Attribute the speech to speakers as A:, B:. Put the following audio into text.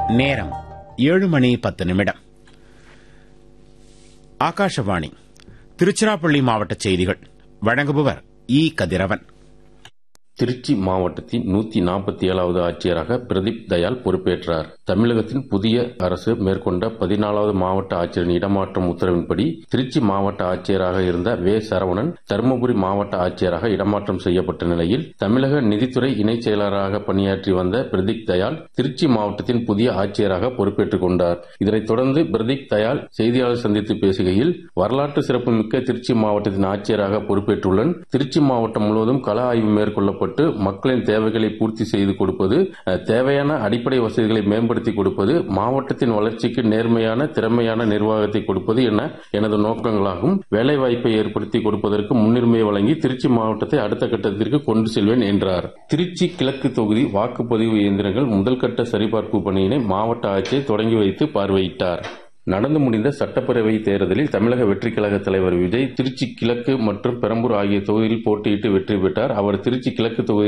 A: நேரம் ஏழு மணி பத்து நிமிடம் ஆகாஷவாணி திருச்சிராப்பள்ளி மாவட்ட செய்திகள் வழங்குபவர் இ கதிரவன்
B: திருச்சி மாவட்டத்தின் நூத்தி நாற்பத்தி ஏழாவது ஆட்சியராக பிரதீப் தயாள் பொறுப்பேற்றார் தமிழகத்தின் புதிய அரசு மேற்கொண்ட பதினாலாவது மாவட்ட ஆட்சியரின் இடமாற்றம் உத்தரவின்படி திருச்சி மாவட்ட ஆட்சியராக இருந்த வே சரவணன் தருமபுரி மாவட்ட ஆட்சியராக இடமாற்றம் செய்யப்பட்ட நிலையில் தமிழக நிதித்துறை இணைச் செயலராக பணியாற்றி வந்த பிரதீப் தயாள் திருச்சி மாவட்டத்தின் புதிய ஆட்சியராக பொறுப்பேற்றுக் கொண்டார் இதனைத் தொடர்ந்து பிரதீப் தயாள் செய்தியாளர் சந்தித்து பேசுகையில் வரலாற்று சிறப்புமிக்க திருச்சி மாவட்டத்தின் ஆட்சியராக பொறுப்பேற்றுள்ளன் திருச்சி மாவட்டம் முழுவதும் கள ஆய்வு மேற்கொள்ளப்பட்டு மக்களின் தேவைகளை பூர்த்தி செய்து கொடுப்பது அஹ், தேவையான அடிப்படை வசதிகளை மேம்படுத்தி கொடுப்பது மாவட்டத்தின் வளர்ச்சிக்கு நேர்மையான திறமையான நிர்வாகத்தை கொடுப்பது என எனது நோக்கங்களாகும் வேலைவாய்ப்பை ஏற்படுத்தி கொடுப்பதற்கு முன்னுரிமை வழங்கி திருச்சி மாவட்டத்தை அடுத்த கட்டத்திற்கு கொண்டு செல்வேன் என்றார் திருச்சி கிழக்கு தொகுதி வாக்குப்பதிவு இயந்திரங்கள் முதல்கட்ட சரிபார்ப்பு பணியினை மாவட்ட ஆட்சியர் தொடங்கி வைத்து பார்வையிட்டார் நடந்து முடிந்த சட்டப்பேரவை தேர்தலில் தமிழக வெற்றிக் கழக தலைவர் விஜய் திருச்சி கிழக்கு மற்றும் பெரம்பூர் ஆகிய தொகுதியில் போட்டியிட்டு வெற்றி பெற்றார் அவர் திருச்சி கிழக்கு தொகுதி